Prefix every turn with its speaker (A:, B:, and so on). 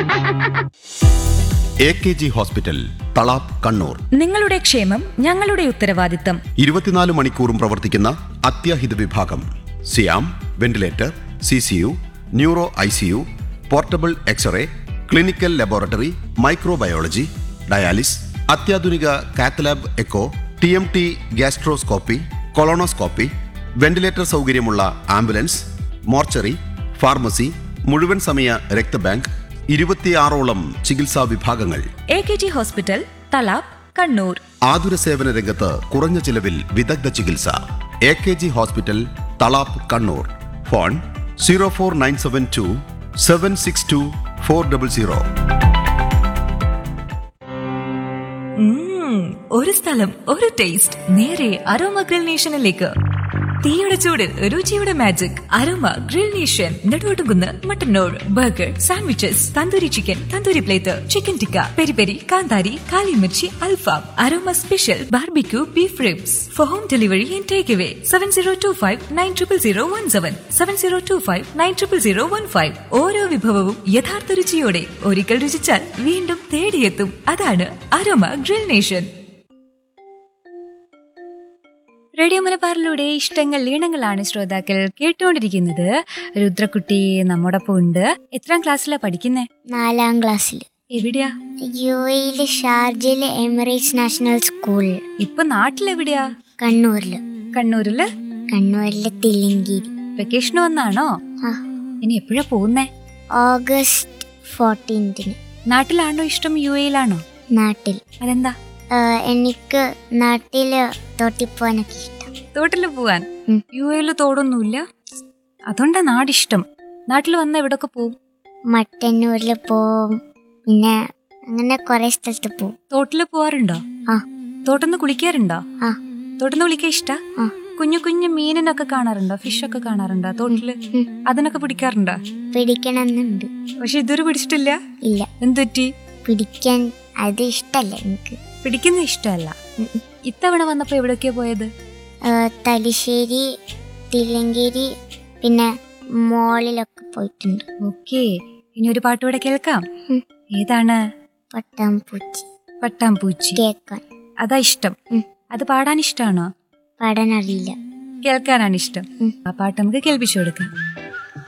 A: A K G hospital Thalap Kannur
B: നിങ്ങളുടെ ക്ഷേമം ഞങ്ങളുടെ ഉത്തരവാദിത്തം
A: ഇരുപത്തിനാല് മണിക്കൂറും പ്രവർത്തിക്കുന്ന അത്യാഹിത വിഭാഗം സിയാം ventilator C C U neuro I C U portable X-ray clinical laboratory microbiology dialysis അത്യാധുനിക cath lab echo T M T gastroscopy colonoscopy ventilator സൗകര്യമുള്ള ആംബുലൻസ് മോർച്ചറി ഫാർമസി മുഴുവൻ സമയ രക്തബാങ്ക് ഇരുപത്തിയാറോളം ചികിത്സാ വിഭാഗങ്ങൾ
B: A K G hospital Thalap Kannur
A: ആതുര സേവന രംഗത്ത് കുറഞ്ഞ ചിലവിൽ വിദഗ്ധ ചികിത്സ A K G hospital Thalap Kannur phone zero four nine seven two seven six two four double zero
B: ഉം, ഒരു സ്ഥലം ഒരു ടേസ്റ്റ് നേരെ അരോമ ഗ്രിൽ നേഷനിലേക്ക് തീയുടെ ചൂടിൽ രുചിയുടെ magic Aroma Grill Nation Neduvattukunnu Mattannur burger sandwiches tandoori chicken tandoori plate chicken tikka peri peri കാന്താരി കാലിമിർച്ചി അൽഫാം Aroma special barbecue beef ribs for home delivery and take away seven zero two five nine triple zero one seven seven zero two five nine triple zero one five ഓരോ വിഭവവും യഥാർത്ഥ രുചിയോടെ ഒരിക്കൽ രുചിച്ചാൽ വീണ്ടും തേടിയെത്തും അതാണ് അരോമ ഗ്രിൽ നേഷൻ റേഡിയോ മലബാറിലൂടെ ഇഷ്ടങ്ങൾ ഈണങ്ങളാണ് ശ്രോതാക്കൾ കേട്ടുകൊണ്ടിരിക്കുന്നത് രുദ്രക്കുട്ടി നമ്മോടൊപ്പം ഉണ്ട് എത്രാം ക്ലാസ്സിലാ പഠിക്കുന്നേ
C: നാലാം ക്ലാസ്സിൽ
B: എവിടെയാ
C: യു എയില് ഷാർജയിലെ എമിറേറ്റ്സ് നാഷണൽ സ്കൂൾ
B: ഇപ്പൊ നാട്ടിലെവിടെയാ
C: കണ്ണൂരില്
B: കണ്ണൂരില്
C: കണ്ണൂരിലെ തില്ലങ്കേരി
B: വെക്കേഷൻ വന്നാണോ
C: ആ
B: ഇനി എപ്പോഴാ പോകുന്നേ
C: ഓഗസ്റ്റ് ഫോർട്ടീൻത്തിന്
B: നാട്ടിലാണോ ഇഷ്ടം യു എയിലാണോ
C: നാട്ടിൽ
B: അതെന്താ
C: ആ, എനിക്ക് നാട്ടില് തോട്ടിപ്പോവാനൊക്കെ ഇഷ്ടം
B: തോട്ടില് പോവാൻ
C: ഉം.
B: യു എയില് തോടൊന്നുമില്ല അതുകൊണ്ടാ നാടിഷ്ടം നാട്ടിൽ വന്ന എവിടൊക്കെ പോവും
C: മട്ടന്നൂരിൽ പോവും പിന്നെ അങ്ങനെ കുറെ സ്ഥലത്ത് പോവും
B: തോട്ടില് പോവാറുണ്ടോ
C: ആ
B: തോട്ടന്ന് കുളിക്കാറുണ്ടോ
C: ആ
B: തോട്ടന്ന് കുളിക്കാൻ ഇഷ്ടാ
C: ആ
B: കുഞ്ഞു കുഞ്ഞു മീനിനൊക്കെ കാണാറുണ്ടോ ഫിഷൊക്കെ കാണാറുണ്ടോ തോട്ടില്
C: ഉം.
B: അതിനൊക്കെ പിടിക്കാറുണ്ടോ
C: പിടിക്കണമെന്നുണ്ട്
B: പക്ഷെ ഇതുവരെ പിടിച്ചിട്ടില്ല
C: ഇല്ല
B: എന്തുറ്റി
C: പിടിക്കാൻ അത് ഇഷ്ടല്ല എനിക്ക്
B: പിടിക്കുന്ന ഇഷ്ടമല്ല
C: ഉം ഉം.
B: ഇത്തവണ വന്നപ്പോ എവിടൊക്കെയാ പോയത്
C: ആ, തലശ്ശേരി തില്ലങ്കേരി പിന്നെ മോളിലൊക്കെ പോയിട്ടുണ്ട്
B: ഓക്കേ ഇനി ഒരു പാട്ട് കൂടെ കേൾക്കാം
C: ഉം.
B: ഏതാണ്
C: പട്ടാമ്പൂച്ചി
B: പട്ടാമ്പൂച്ചി
C: കേക്കാൻ
B: അതാ ഇഷ്ടം
C: ഉം.
B: അത് പാടാൻ ഇഷ്ടമാണോ
C: പാടാൻ അറിയില്ല
B: കേൾക്കാനാണ് ഇഷ്ടം
C: ഉം.
B: ആ പാട്ട് നമുക്ക് കേൾപ്പിച്ചു കൊടുക്കാം